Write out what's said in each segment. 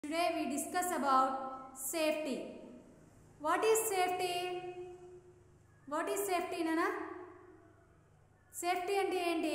Today we discuss about safety. What is safety? What is safety, Nana? Safety అంటే ఏంటి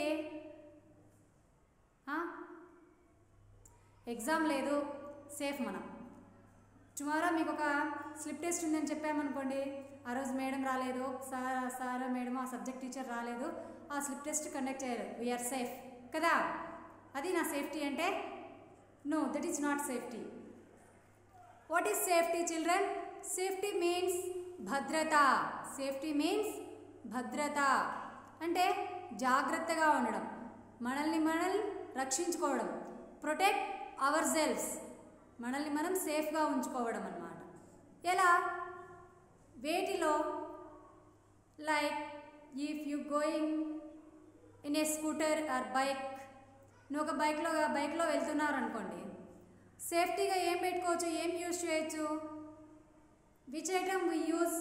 exam లేదు safe మనం tomorrow మీకు ఒక స్లిప్ టెస్ట్ ఉందని చెప్పామనుకోండి ఆ రోజు మేడం రాలేదు సార్ సార్ మేడం ఆ సబ్జెక్ట్ టీచర్ రాలేదు ఆ స్లిప్ టెస్ట్ కండక్ట్ చేయలేదు వీఆర్ సేఫ్ కదా అది నా సేఫ్టీ అంటే no that is not safety what is safety children safety means భద్రత సేఫ్టీ మీన్స్ భద్రత అంటే జాగ్రత్తగా ఉండడం మనల్ని మనల్ని రక్షించుకోవడం ప్రొటెక్ట్ అవర్ సెల్ఫ్స్ మనల్ని మనం సేఫ్గా ఉంచుకోవడం అన్నమాట ఎలా వేటిలో like if you going in a scooter or bike నువ్వు ఒక బైక్లో బైక్లో వెళ్తున్నారు అనుకోండి సేఫ్టీగా ఏం పెట్టుకోవచ్చు ఏం యూజ్ చేయొచ్చు which item we use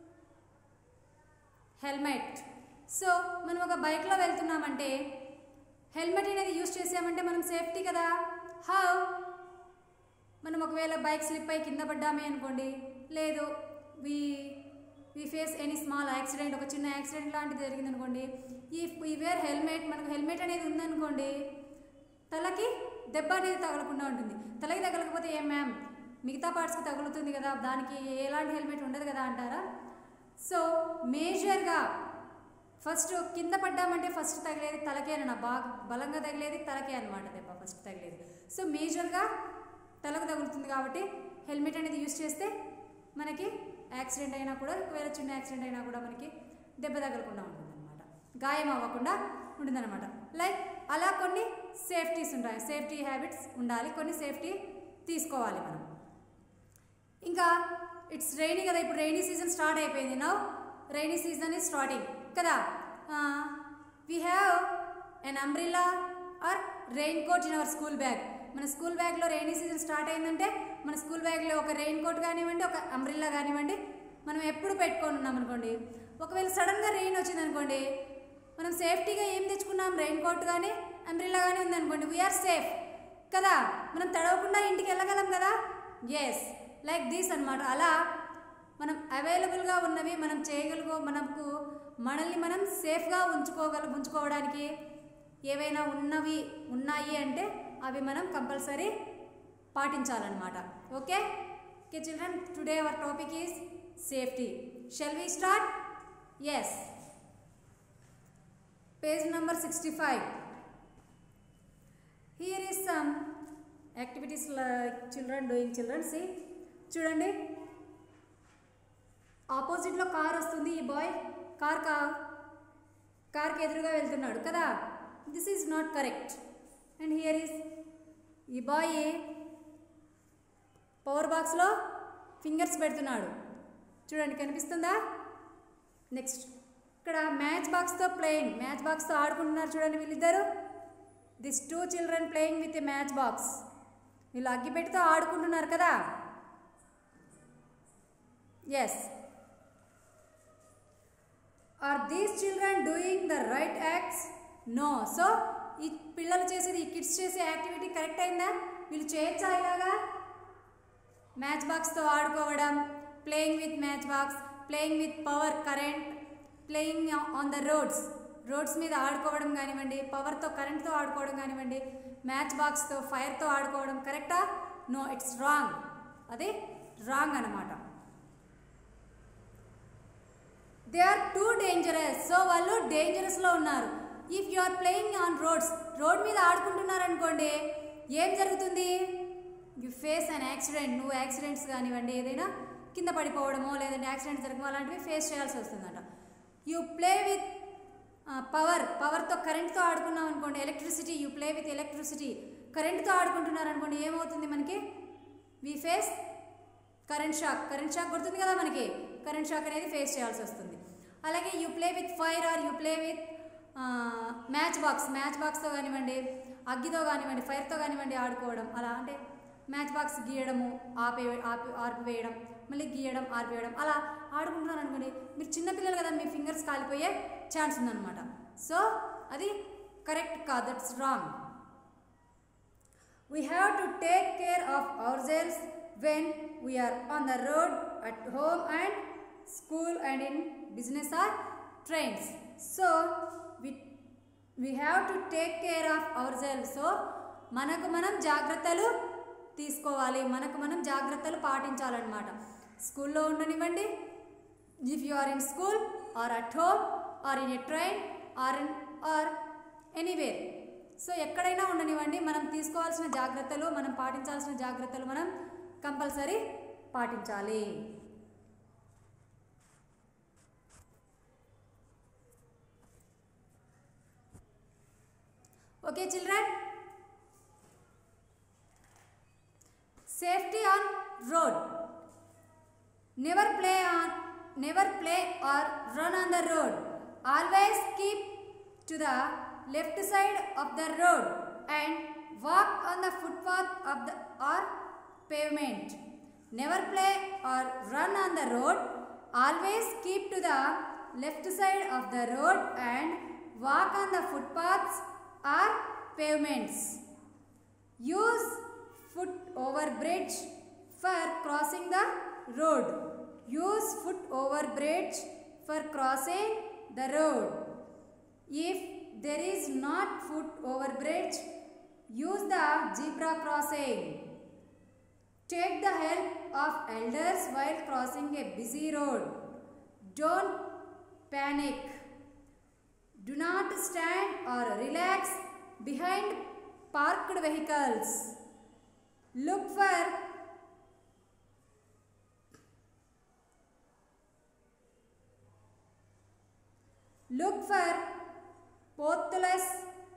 helmet so మనం ఒక బైక్లో వెళ్తున్నామంటే హెల్మెట్ అనేది యూజ్ చేసామంటే మనం సేఫ్టీ కదా హౌ మనం ఒకవేళ బైక్ స్లిప్ అయి కింద పడ్డామే అనుకోండి లేదు we we face any small accident ఒక చిన్న యాక్సిడెంట్ లాంటిది జరిగింది అనుకోండి ఈ ఈ వేర్ హెల్మెట్ మనకు హెల్మెట్ అనేది ఉందనుకోండి తలకి దెబ్బ అనేది తగలకుండా ఉంటుంది తలకి తగలకపోతే ఏం మ్యామ్ మిగతా పార్ట్స్కి తగులుతుంది కదా దానికి ఎలాంటి హెల్మెట్ ఉండదు కదా అంటారా సో మేజర్గా ఫస్ట్ కింద పడ్డామంటే ఫస్ట్ తగిలేది తలకే అన్న బాగా బలంగా తగిలేది తలకే అనమాట దెబ్బ ఫస్ట్ తగిలేది సో మేజర్గా తలకు తగులుతుంది కాబట్టి హెల్మెట్ అనేది యూస్ చేస్తే మనకి యాక్సిడెంట్ అయినా కూడా ఒకవేళ చిన్న యాక్సిడెంట్ అయినా కూడా మనకి దెబ్బ తగలకుండా ఉంటుందన్నమాట గాయం అవ్వకుండా ఉంటుందన్నమాట లైక్ అలా కొన్ని సేఫ్టీస్ ఉంటాయి సేఫ్టీ హ్యాబిట్స్ ఉండాలి కొన్ని సేఫ్టీ తీసుకోవాలి మనం ఇంకా ఇట్స్ రైనీ కదా ఇప్పుడు రైనీ సీజన్ స్టార్ట్ అయిపోయింది now rainy season is starting కదా we have an umbrella or raincoat in our school bag మన స్కూల్ బ్యాగ్లో రైనీ సీజన్ స్టార్ట్ అయిందంటే మన స్కూల్ బ్యాగ్లో ఒక రెయిన్ కోట్ కానివ్వండి ఒక అంబ్రిల్లా కానివ్వండి మనం ఎప్పుడు పెట్టుకొని ఉన్నాం అనుకోండి ఒకవేళ సడన్గా రెయిన్ వచ్చింది అనుకోండి మనం సేఫ్టీగా ఏం తెచ్చుకున్నాం రెయిన్ కోట్ కానీ అంబ్రిల్లా కానీ ఉందనుకోండి వీఆర్ సేఫ్ కదా మనం తడవకుండా ఇంటికి వెళ్ళగలం కదా ఎస్ లైక్ దీస్ అనమాట అలా మనం అవైలబుల్గా ఉన్నవి మనం చేయగలుగు మనకు మనల్ని మనం సేఫ్గా ఉంచుకోగల ఉంచుకోవడానికి ఏవైనా ఉన్నవి ఉన్నాయి అంటే అవి మనం కంపల్సరీ పాటించాలన్నమాట okay okay children today our topic is safety shall we start as page number sixty five here is some activities children doing children see చూడండి ఆపోజిట్లో కార్ వస్తుంది ఈ బాయ్ కార్ కా కార్కి ఎదురుగా వెళ్తున్నాడు కదా this is not correct and here is ఈ బాయ్ పవర్ బాక్స్లో ఫింగర్స్ పెడుతున్నాడు చూడండి కనిపిస్తుందా నెక్స్ట్ ఇక్కడ మ్యాచ్ బాక్స్తో ప్లేయింగ్ మ్యాచ్ బాక్స్తో ఆడుకుంటున్నారు చూడండి వీళ్ళిద్దరు this two children playing with a match box వీళ్ళు అగ్గిపెట్టితో ఆడుకుంటున్నారు కదా yes are these children doing the right acts no so ఈ పిల్లలు చేసేది ఈ కిడ్స్ చేసే యాక్టివిటీ కరెక్ట్ అయిందా వీళ్ళు చేయొచ్చా ఇలాగా మ్యాచ్ బాక్స్తో ఆడుకోవడం playing with match box playing with power current playing on the roads roads మీద ఆడుకోవడం కానివ్వండి పవర్తో కరెంట్తో ఆడుకోవడం కానివ్వండి మ్యాచ్ బాక్స్తో ఫైర్తో ఆడుకోవడం కరెక్టా నో ఇట్స్ రాంగ్ అది రాంగ్ అనమాట they are too dangerous so వాళ్ళు డేంజరస్లో ఉన్నారు if you are playing on roads road మీద ఆడుకుంటున్నారనుకోండి ఏం జరుగుతుంది యు ఫేస్ అన్ యాక్సిడెంట్ నువ్వు యాక్సిడెంట్స్ కానివ్వండి ఏదైనా కింద పడిపోవడమో లేదంటే యాక్సిడెంట్స్ జరగడం అలాంటివి ఫేస్ చేయాల్సి వస్తుందంట యూ ప్లే విత్ పవర్ పవర్తో కరెంట్తో ఆడుకున్నాం అనుకోండి electricity you play with electricity కరెంట్తో ఆడుకుంటున్నారు అనుకోండి ఏమవుతుంది మనకి we face current shock current shock గుర్తుంది కదా మనకి కరెంట్ షాక్ అనేది ఫేస్ చేయాల్సి వస్తుంది అలాగే you play with fire or you play with match box match బాక్స్తో కానివ్వండి అగ్గితో కానివ్వండి ఫైర్తో కానివ్వండి ఆడుకోవడం అలా అంటే మ్యాచ్ బాక్స్ గీయడము ఆపే ఆపి ఆర్పివేయడం మళ్ళీ గీయడం ఆర్పివేయడం అలా ఆడుకుంటున్నారు అనుకోండి మీరు చిన్నపిల్లలు కదా మీ ఫింగర్స్ కాలిపోయే ఛాన్స్ ఉందన్నమాట సో అది కరెక్ట్ కాదు that's wrong We have to take care of ourselves when we are on the road, at home and school and in business or trains. So, we, we have to take care of ourselves. So, మనకు మనం జాగ్రత్తలు తీసుకోవాలి మనకు మనం జాగ్రత్తలు పాటించాలన్నమాట స్కూల్లో ఉండనివ్వండి if you are in school or at home or in a train or in or anywhere so ఎక్కడైనా ఉండనివ్వండి మనం తీసుకోవాల్సిన జాగ్రత్తలు మనం పాటించాల్సిన జాగ్రత్తలు మనం కంపల్సరీ పాటించాలి okay children safety on road never play on never play or run on the road always keep to the left side of the road and walk on the footpath of the or pavement. Never play or run on the road. Always keep to the left side of the road and walk on the footpaths or pavements. Use foot over bridge for crossing the road. Use foot over bridge for crossing the road. If there is not foot over bridge, use the zebra crossing. Take the help of elders while crossing a busy road. Don't panic. Do not stand or relax behind parked vehicles. Look for look for potholes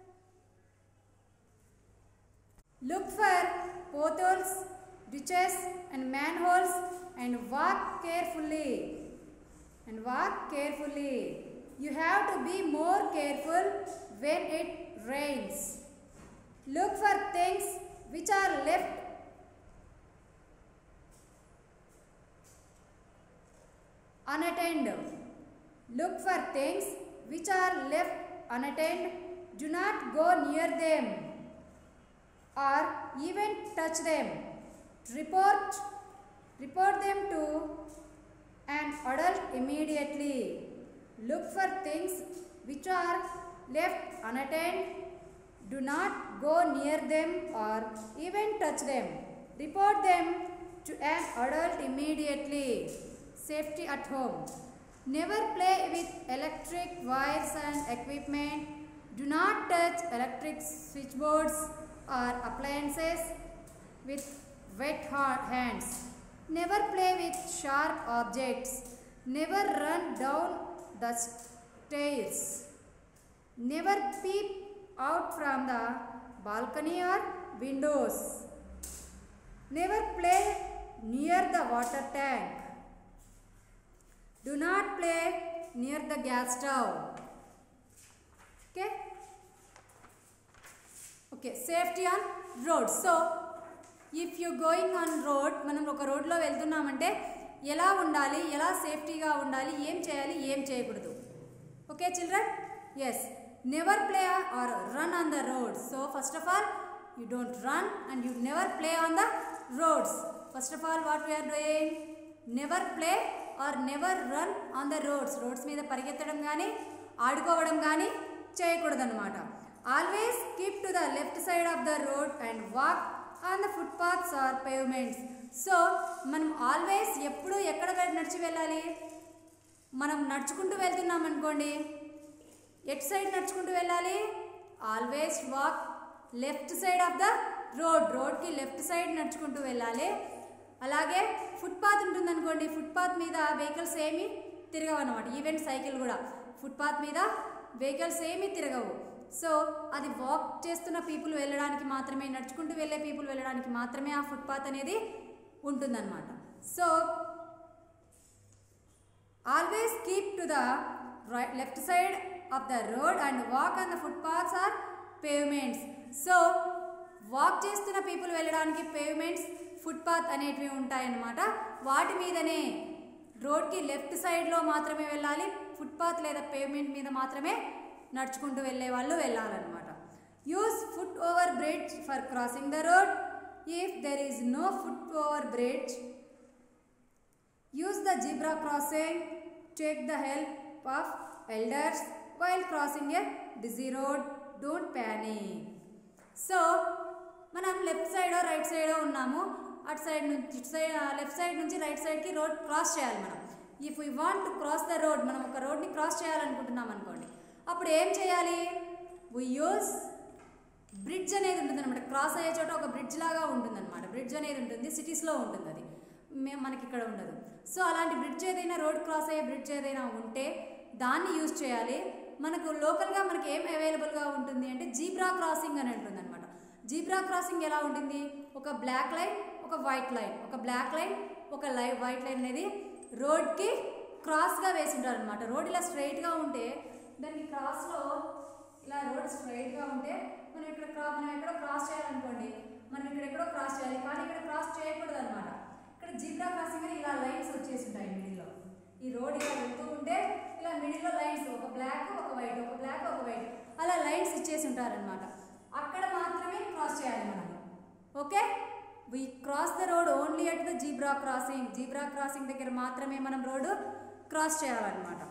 look for potholes ditches and manholes and walk carefully and walk carefully you have to be more careful when it rains look for things which are left unattended look for things which are left unattended do not go near them or even touch them report report them to an adult immediately look for things which are left unattended do not go near them or even touch them report them to an adult immediately safety at home Never play with electric wires and equipment. Do not touch electric switchboards or appliances with wet hands. Never play with sharp objects. Never run down the stairs. Never peep out from the balcony or windows. Never play near the water tank. Do not play near the gas stove. Okay? Okay safety on road so if you going on road మనం ఒక రోడ్లో వెళ్తున్నామంటే ఎలా ఉండాలి ఎలా సేఫ్టీగా ఉండాలి ఏం చేయాలి ఏం చేయకూడదు okay children yes never play or run on the road so first of all you don't run and you never play on the roads first of all what we are doing never play or never run on the roads roads మీద పరిగెత్తడం కానీ ఆడుకోవడం కానీ చేయకూడదన్నమాట always keep to the left side of the road and walk on the footpaths or pavements so మనం always ఎప్పుడు ఎక్కడ నడిచి వెళ్ళాలి మనం నడుచుకుంటూ వెళ్తున్నాం అనుకోండి ఎట్ సైడ్ నడుచుకుంటూ వెళ్ళాలి always walk left side of the road రోడ్కి లెఫ్ట్ సైడ్ నడుచుకుంటూ వెళ్ళాలి అలాగే ఫుట్పాత్ ఉంటుందనుకోండి ఫుట్పాత్ మీద వెహికల్స్ ఏమి తిరగవు అనమాట ఈవెన్ సైకిల్ కూడా ఫుట్పాత్ మీద వెహికల్స్ ఏమీ తిరగవు సో అది వాక్ చేస్తున్న పీపుల్ వెళ్ళడానికి మాత్రమే నడుచుకుంటూ వెళ్ళే పీపుల్ వెళ్ళడానికి మాత్రమే ఆ ఫుట్పాత్ అనేది ఉంటుందన్నమాట so always keep to the right left side of the road and walk on the footpaths or pavements so walk చేస్తున్న పీపుల్ వెళ్ళడానికి పేవ్మెంట్స్ ఫుట్పాత్ అనేటివి ఉంటాయన్నమాట వాటి మీదనే రోడ్కి లెఫ్ట్ సైడ్లో మాత్రమే వెళ్ళాలి ఫుట్పాత్ లేదా పేవ్మెంట్ మీద మాత్రమే నడుచుకుంటూ వెళ్ళే వాళ్ళు వెళ్ళాలన్నమాట use foot over bridge for crossing the road if there is no foot over bridge use the zebra crossing take the help of elders while crossing a busy road don't panic so మనం left సైడో right సైడో ఉన్నాము అటు side నుంచి ఇటు side left side నుంచి right సైడ్కి road cross చేయాలి మనం if we want to cross the road మనం ఒక రోడ్ని క్రాస్ చేయాలనుకుంటున్నాం అనుకోండి అప్పుడు ఏం చేయాలి వి యూస్ బ్రిడ్జ్ అనేది ఉంటుంది అనమాట క్రాస్ అయ్యే చోట ఒక బ్రిడ్జ్ లాగా ఉంటుంది అనమాట బ్రిడ్జ్ అనేది ఉంటుంది సిటీస్లో ఉంటుంది అది మేము మనకి ఇక్కడ ఉండదు సో అలాంటి బ్రిడ్జ్ ఏదైనా రోడ్ క్రాస్ అయ్యే బ్రిడ్జ్ ఏదైనా ఉంటే దాన్ని యూజ్ చేయాలి మనకు లోకల్గా మనకి ఏం అవైలబుల్గా ఉంటుంది అంటే జీబ్రా క్రాసింగ్ అని ఉంటుంది అనమాట జీబ్రా క్రాసింగ్ ఎలా ఉంటుంది ఒక బ్లాక్ లైన్ ఒక వైట్ లైన్ ఒక బ్లాక్ లైన్ ఒక లై వైట్ లైన్ అనేది రోడ్కి క్రాస్గా వేసి ఉంటారు అనమాట రోడ్ ఇలా స్ట్రైట్గా ఉంటే దానికి క్రాస్లో ఇలా రోడ్ స్ట్రైట్గా ఉంటే మనం ఇక్కడ క్రా మనం ఎక్కడో క్రాస్ చేయాలనుకోండి మనం ఇక్కడ ఎక్కడో క్రాస్ చేయాలి కానీ ఇక్కడ క్రాస్ చేయకూడదు అనమాట ఇక్కడ జీబ్రా క్రాసింగ్ అని ఇలా లైన్స్ వచ్చేసి ఉంటాయి మిడిల్లో ఈ రోడ్ ఇలా వెళ్తూ ఉంటే ఇలా మిడిల్లో లైన్స్ ఒక బ్లాక్ ఒక వైట్ ఒక బ్లాక్ ఒక వైట్ అలా లైన్స్ ఇచ్చేసి ఉంటారనమాట అక్కడ మాత్రమే క్రాస్ చేయాలి మనం okay we cross the road only at the zebra crossing zebra crossing దగ్గర మాత్రమే మనం రోడ్డు క్రాస్ చేయాలన్నమాట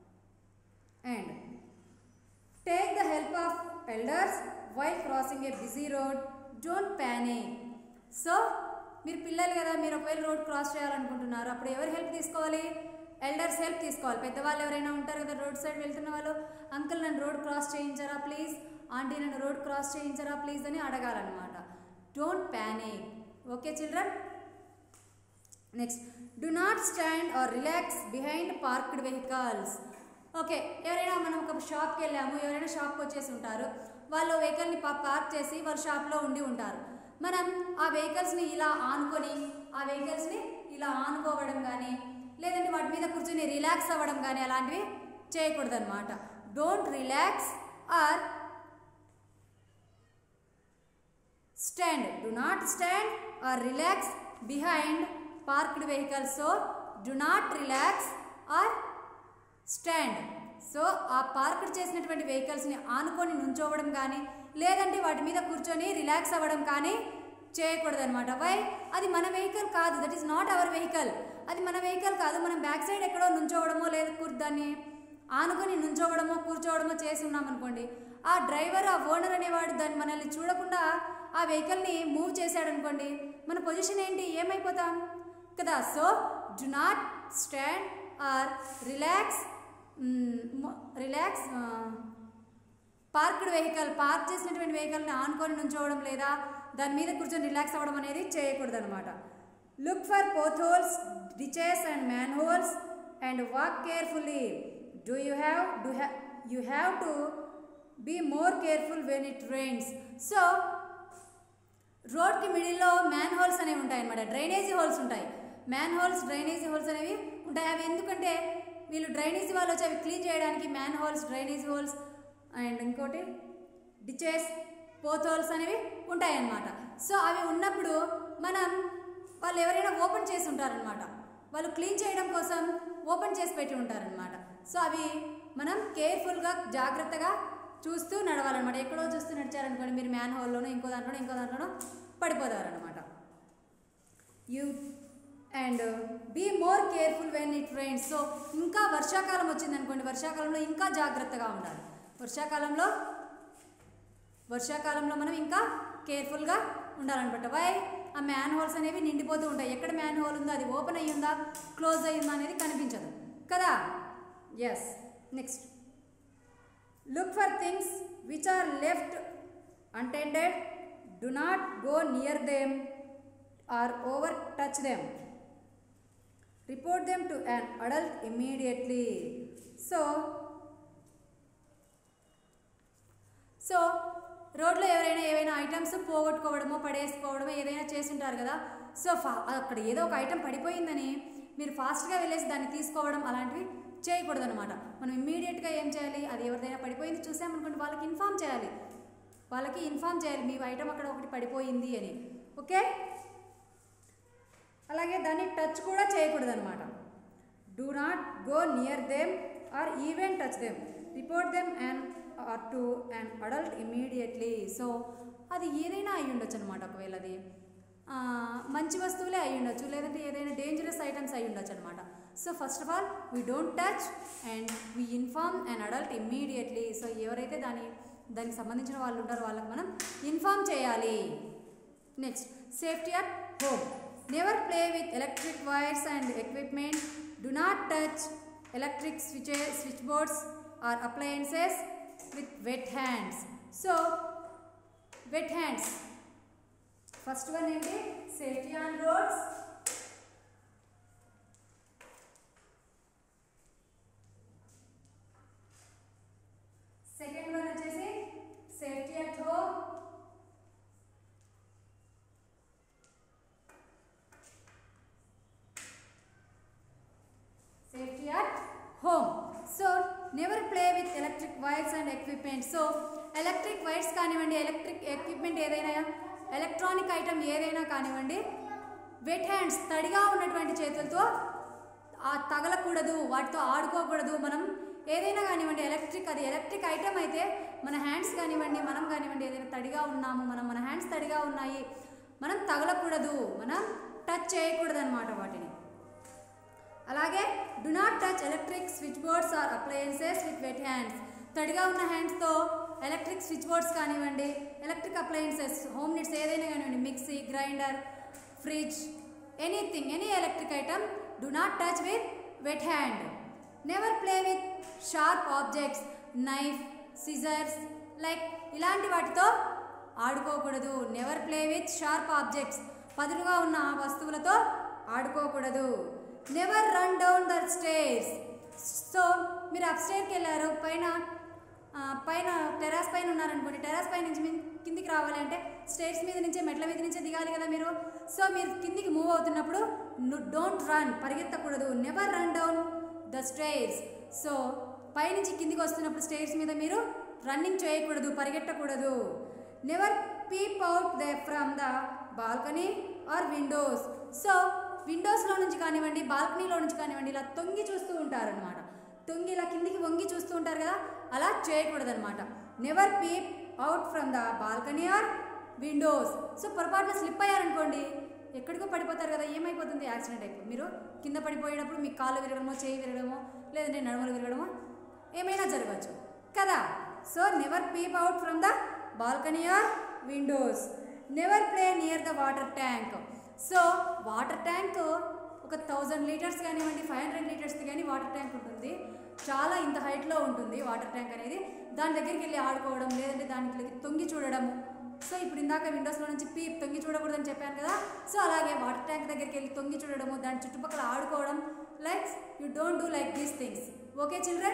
and take the help of elders while crossing a busy road don't panic so మీరు పిల్లలు కదా మీరు ఒకవేళ రోడ్ క్రాస్ చేయాలనుకుంటున్నారు అప్పుడు ఎవరు హెల్ప్ తీసుకోవాలి ఎల్డర్స్ హెల్ప్ తీసుకోవాలి పెద్దవాళ్ళు ఎవరైనా ఉంటారు కదా రోడ్ సైడ్ వెళ్తున్న వాళ్ళు అంకుల్ నన్ను రోడ్ క్రాస్ చేయించరా ప్లీజ్ ఆంటీ నన్ను రోడ్ క్రాస్ చేయించరా ప్లీజ్ అని అడగాలన్నమాట don't panic okay children next do not stand or relax behind parked vehicles okay ఎవరైనా మనం ఒక షాప్కి వెళ్ళాము ఎవరైనా షాప్కి వచ్చేసి ఉంటారు వాళ్ళు వెహికల్ని పార్క్ చేసి వాళ్ళ షాప్లో ఉండి ఉంటారు మనం ఆ వెహికల్స్ని ఇలా ఆనుకొని ఆ వెహికల్స్ని ఇలా ఆనుకోవడం కానీ లేదంటే వాటి మీద కూర్చొని రిలాక్స్ అవ్వడం కానీ అలాంటివి చేయకూడదు అనమాట don't relax or stand do not stand or relax behind parked vehicles so do not relax or stand so ఆ పార్క్ చేసినటువంటి వెహికల్స్ని ఆనుకొని నుంచోవడం కానీ లేదంటే వాటి మీద కూర్చొని రిలాక్స్ అవ్వడం కానీ చేయకూడదు అనమాట వై అది మన వెహికల్ కాదు that is not our vehicle అది మన వెహికల్ కాదు మనం బ్యాక్ సైడ్ ఎక్కడో నుంచోవడమో లేదా కూర్ దాన్ని ఆనుకొని నుంచోవడమో కూర్చోవడమో చేసి ఉన్నాం అనుకోండి ఆ డ్రైవర్ ఆ ఓనర్ అనేవాడు దాన్ని మనల్ని చూడకుండా ఆ వెహికల్ని మూవ్ చేశాడు అనుకోండి మన పొజిషన్ ఏంటి ఏమైపోతాం కదా so do not stand or relax relax parked vehicle park చేసినటువంటి వెహికల్ని ఆనుకొని నుంచోవడం లేదా దాని మీద కూర్చొని రిలాక్స్ అవ్వడం అనేది చేయకూడదు అనమాట look for potholes ditches and manholes and walk carefully do you have do ha you have to be more careful when it rains so రోడ్కి మిడిల్లో మ్యాన్ హోల్స్ అనేవి ఉంటాయి అనమాట డ్రైనేజీ హోల్స్ ఉంటాయి మ్యాన్ హోల్స్ డ్రైనేజీ హోల్స్ అనేవి ఉంటాయి అవి ఎందుకంటే వీళ్ళు డ్రైనేజీ వాళ్ళు వచ్చి అవి క్లీన్ చేయడానికి manholes drainage holes and ఇంకోటి డిచెస్ పోత్ హోల్స్ అనేవి ఉంటాయన్నమాట సో అవి ఉన్నప్పుడు మనం వాళ్ళు ఎవరైనా ఓపెన్ చేసి ఉంటారనమాట వాళ్ళు క్లీన్ చేయడం కోసం ఓపెన్ చేసి పెట్టి ఉంటారనమాట సో అవి మనం కేర్ఫుల్గా జాగ్రత్తగా చూస్తూ నడవాలన్నమాట ఎక్కడో చూస్తూ నడిచారనుకోండి మీరు మ్యాన్ హోల్లోనో ఇంకో దాంట్లోనో ఇంకో దాంట్లోనో పడిపోతారనమాట you and be more careful when it rains so ఇంకా వర్షాకాలం వచ్చిందనుకోండి వర్షాకాలంలో ఇంకా జాగ్రత్తగా ఉండాలి వర్షాకాలంలో వర్షాకాలంలో మనం ఇంకా కేర్ఫుల్గా ఉండాలన్నమాట వై ఆ మ్యాన్ హోల్స్ అనేవి నిండిపోతూ ఉంటాయి ఎక్కడ మ్యాన్ హోల్ ఉందో అది ఓపెన్ అయ్యి ఉందా క్లోజ్ అయ్యి ఉందా అనేది కనిపించదు కదా yes next look for things which are left unattended do not go near them or over touch them report them to an adult immediately so so రోడ్లో ఎవరైనా ఏవైనా ఐటమ్స్ పోగొట్టుకోవడమో పడేసుకోవడమో ఏదైనా చేస్తుంటారు కదా సో ఫా అక్కడ ఏదో ఒక ఐటమ్ పడిపోయిందని మీరు ఫాస్ట్గా వెళ్ళేసి దాన్ని తీసుకోవడం అలాంటివి చేయకూడదు అనమాట మనం ఇమ్మీడియట్గా ఏం చేయాలి అది ఎవరిదైనా పడిపోయింది చూసామనుకోండి వాళ్ళకి ఇన్ఫామ్ చేయాలి వాళ్ళకి ఇన్ఫామ్ చేయాలి మీ ఐటమ్ అక్కడ ఒకటి పడిపోయింది అని ఓకే అలాగే దాన్ని టచ్ కూడా చేయకూడదు అనమాట do not go near them or even touch them report them and or to and adult immediately so అది ఏదైనా అయి ఉండొచ్చు అనమాట ఒకవేళ అది ఆ, మంచి వస్తువులే అయి ఉండొచ్చు లేదంటే ఏదైనా డేంజరస్ ఐటమ్స్ అయి ఉండొచ్చు అనమాట so first of all we don't touch and we inform and adult immediately so ఎవరైతే దాని దానికి సంబంధించిన వాళ్ళు ఉంటారో వాళ్ళకి మనం ఇన్ఫార్మ్ చేయాలి next safety at home never play with electric wires and equipment do not touch electric switches switchboards or appliances with wet hands so wet hands first one ఏంటి safety on roads second one వచ్చేసి safety at home safety at home so never play with electric wires and equipment so electric wires కానివ్వండి electric equipment ఏదైనా electronic item ఏదైనా కానివ్వండి wet hands తడిగా ఉన్నటువంటి చేతులతో ఆ తగలకూడదు వాటితో ఆడుకోకూడదు మనం ఏదైనా కానివ్వండి ఎలక్ట్రిక్ అది ఎలక్ట్రిక్ ఐటమ్ అయితే మన హ్యాండ్స్ కానివ్వండి మనం కానివ్వండి ఏదైనా తడిగా ఉన్నాము మనం మన హ్యాండ్స్ తడిగా ఉన్నాయి మనం తగలకూడదు మనం టచ్ చేయకూడదు అనమాట వాటిని అలాగే do not touch electric switchboards or appliances with wet hands తడిగా ఉన్న హ్యాండ్స్తో ఎలక్ట్రిక్ స్విచ్ బోర్డ్స్ కానివ్వండి ఎలక్ట్రిక్ అప్లయన్సెస్ హోమ్ నీడ్స్ ఏదైనా కానివ్వండి mixie grinder fridge anything any electric item do not touch with wet hand never play with sharp objects knife scissors like ఇలాంటి వాటితో ఆడుకోకూడదు never play with sharp objects పదులుగా ఉన్న వస్తువులతో ఆడుకోకూడదు never run down the stairs so మీరు up స్టేర్కి వెళ్ళారు పైన ఆ, పైన టెరాస్ పైన ఉన్నారనుకోండి టెరాస్ పై నుంచి మీ కిందికి రావాలంటే స్టేర్స్ మీద నుంచే మెట్ల మీద నుంచే దిగాలి కదా మీరు సో మీరు కిందికి మూవ్ అవుతున్నప్పుడు డోంట్ రన్ పరిగెత్తకూడదు never run down the stairs so పైనుంచి కిందికి వస్తున్నప్పుడు స్టేర్స్ మీద మీరు రన్నింగ్ చేయకూడదు పరిగెట్టకూడదు never peep out the from the balcony or windows so విండోస్లో నుంచి కానివ్వండి బాల్కనీలో నుంచి కానివ్వండి ఇలా తొంగి చూస్తూ ఉంటారనమాట తొంగి ఇలా కిందికి వంగి చూస్తూ ఉంటారు కదా అలా చేయకూడదు అనమాట never peep out from the balcony or windows so పొరపాటున స్లిప్ అయ్యారనుకోండి ఎక్కడికో పడిపోతారు కదా ఏమైపోతుంది యాక్సిడెంట్ అయిపోయి మీరు కింద పడిపోయేటప్పుడు మీ కాళ్ళు విరగడమో చేయి విరగడమో లేదంటే నడుములు విరగడమో ఏమైనా జరగచ్చు కదా so never peep out from the balcony or windows never play near the water tank so water tank ఒక థౌజండ్ లీటర్స్ కానివ్వండి ఫైవ్ హండ్రెడ్ లీటర్స్ది కానీ వాటర్ ట్యాంక్ ఉంటుంది చాలా ఇంత హైట్లో ఉంటుంది వాటర్ ట్యాంక్ అనేది దాని దగ్గరికి వెళ్ళి ఆడుకోవడం లేదంటే దానికి తొంగి చూడడము సో ఇప్పుడు ఇందాక విండోస్లో నుంచి పీప్ తొంగి చూడకూడదని చెప్పాను కదా సో అలాగే వాటర్ ట్యాంక్ దగ్గరికి వెళ్ళి తొంగి చూడడము దాని చుట్టుపక్కల ఆడుకోవడం like you don't do like these things okay children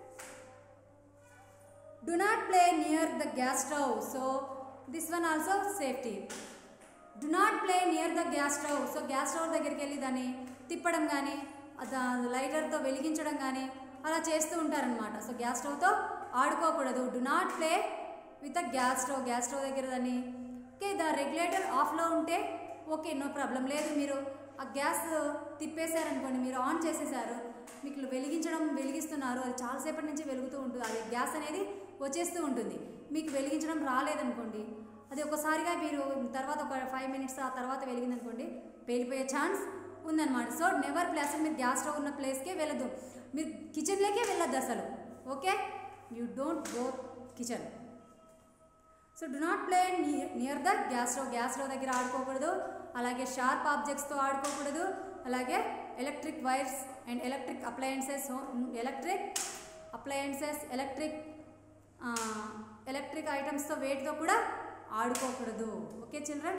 do not play near the gas stove so this one also safety do not play near the gas stove so gas stove దగ్గరికి వెళ్ళి దాన్ని తిప్పడం కానీ లైటర్తో వెలిగించడం కానీ అలా చేస్తూ ఉంటారనమాట సో గ్యాస్ స్టవ్తో ఆడుకోకూడదు do not play with a gas stove gas stove దగ్గర దాన్ని ఓకే ద రెగ్యులేటర్ ఆఫ్లో ఉంటే ఓకే నో ప్రాబ్లం లేదు మీరు ఆ గ్యాస్ తిప్పేశారనుకోండి మీరు ఆన్ చేసేసారు మీకు వెలిగించడం వెలిగిస్తున్నారు అది చాలాసేపటి నుంచి వెలుగుతూ ఉంటుంది అది గ్యాస్ అనేది వచ్చేస్తూ ఉంటుంది మీకు వెలిగించడం రాలేదనుకోండి అది ఒకసారిగా మీరు తర్వాత ఒక ఫైవ్ మినిట్స్ ఆ తర్వాత వెలిగిందనుకోండి పేలిపోయే ఛాన్స్ ఉందన్నమాట సో నెవర్ ప్లే అసలు మీరు గ్యాస్ స్టవ్ ఉన్న ప్లేస్కే వెళ్ళదు మీరు కిచెన్లోకే వెళ్ళొద్దు అసలు okay you don't go kitchen so do not play near the gas stove gas stove దగ్గర ఆడుకోకూడదు అలాగే షార్ప్ ఆబ్జెక్ట్స్తో ఆడుకోకూడదు అలాగే electric wires and electric appliances electric appliances electric electric ఐటమ్స్తో వేటితో కూడా ఆడుకోకూడదు ఓకే చిల్డ్రన్